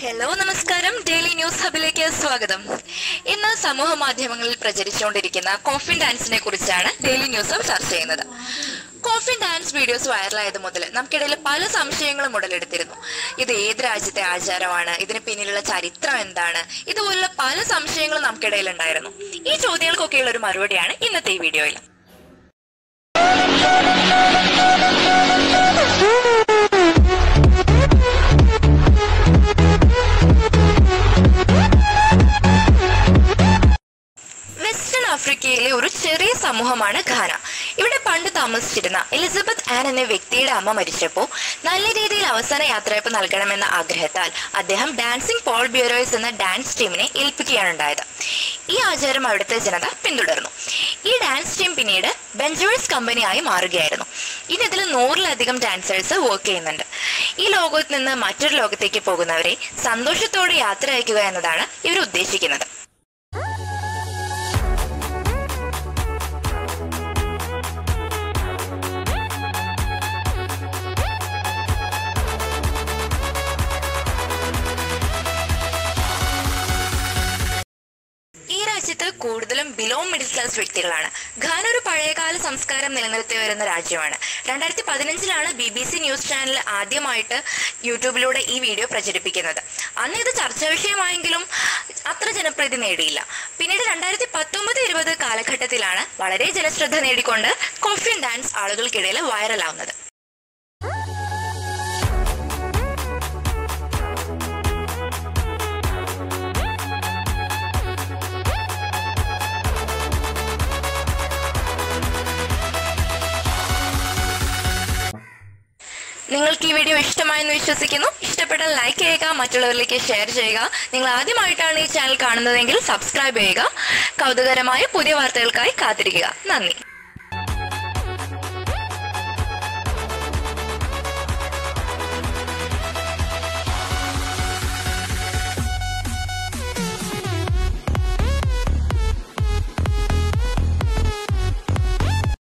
hello നമസ്കാരം daily news ഹബിലേക്ക് സ്വാഗതം ഇന്ന് സമൂഹ മാധ്യമങ്ങളിൽ പ്രചരിച്ചുകൊണ്ടിരിക്കുന്ന കോഫിൻ ഡാൻസിനെ കുറിച്ചാണ് ഡെയിലി ന്യൂസ് ഹബ് ചർച്ച ചെയ്യുന്നത് കോഫിൻ ഡാൻസ് വീഡിയോസ് വൈറലായത് മുതൽ നമുക്കിടയിൽ പല സംശയങ്ങളും ഉടലെടുത്തിരുന്നു ഇത് ഏത് രാജ്യത്തെ ആചാരമാണ് ഇതിന് പിന്നിലുള്ള ചരിത്രം എന്താണ് ഇതുപോലുള്ള പല സംശയങ്ങളും നമുക്കിടയിൽ ഉണ്ടായിരുന്നു ഈ ചോദ്യങ്ങൾക്കൊക്കെയുള്ള ഒരു മറുപടിയാണ് ഇന്നത്തെ ഈ വീഡിയോയിൽ വെസ്റ്റേൺ ആഫ്രിക്കയിലെ ഒരു ചെറിയ സമൂഹമാണ് ഘാന ഇവിടെ പണ്ട് താമസിച്ചിരുന്ന എലിസബത്ത് ആൻ എന്ന വ്യക്തിയുടെ അമ്മ മരിച്ചപ്പോൾ നല്ല രീതിയിൽ അവസാന യാത്രയപ്പ് നൽകണമെന്ന ആഗ്രഹത്താൽ അദ്ദേഹം ഡാൻസിംഗ് പോൾ ബ്യൂറോയ്സ് എന്ന ഡാൻസ് ടീമിനെ ഏൽപ്പിക്കുകയാണ് ഉണ്ടായത് ഈ ആചാരം അവിടുത്തെ ജനത പിന്തുടർന്നു ഈ ഡാൻസ് ടീം പിന്നീട് ബെഞ്ചവേഴ്സ് കമ്പനിയായി മാറുകയായിരുന്നു ഇനി ഇതിൽ നൂറിലധികം ഡാൻസേഴ്സ് വർക്ക് ചെയ്യുന്നുണ്ട് ഈ ലോകത്ത് നിന്ന് മറ്റൊരു ലോകത്തേക്ക് പോകുന്നവരെ സന്തോഷത്തോടെ യാത്ര അയക്കുക എന്നതാണ് ഇവർ ഉദ്ദേശിക്കുന്നത് ഈ രാജ്യത്ത് കൂടുതലും ബിലോ മിഡിൽ ക്ലാസ് വ്യക്തികളാണ് ഘാന ഒരു പഴയകാല സംസ്കാരം നിലനിർത്തി വരുന്ന രാജ്യമാണ് രണ്ടായിരത്തി പതിനഞ്ചിലാണ് B B C news channel ആദ്യമായിട്ട് യൂട്യൂബിലൂടെ ഈ വീഡിയോ പ്രചരിപ്പിക്കുന്നത് അന്ന് ഇത് ചർച്ചാ വിഷയമായെങ്കിലും അത്ര ജനപ്രീതി നേടിയില്ല പിന്നീട് രണ്ടായിരത്തി പത്തൊമ്പത് ഇരുപത് കാലഘട്ടത്തിലാണ് വളരെ ജനശ്രദ്ധ നേടിക്കൊണ്ട് കോഫിൻ ഡാൻസ് ആളുകൾക്കിടയിൽ വൈറലാവുന്നത് നിങ്ങൾക്ക് ഈ വീഡിയോ ഇഷ്ടമായെന്ന് വിശ്വസിക്കുന്നു ഇഷ്ടപ്പെട്ടാൽ ലൈക്ക് ചെയ്യുക മറ്റുള്ളവരിലേക്ക് ഷെയർ ചെയ്യുക നിങ്ങൾ ആദ്യമായിട്ടാണ് ഈ ചാനൽ കാണുന്നതെങ്കിൽ സബ്സ്ക്രൈബ് ചെയ്യുക കൗതുകരമായ പുതിയ വാർത്തകൾക്കായി കാത്തിരിക്കുക നന്ദി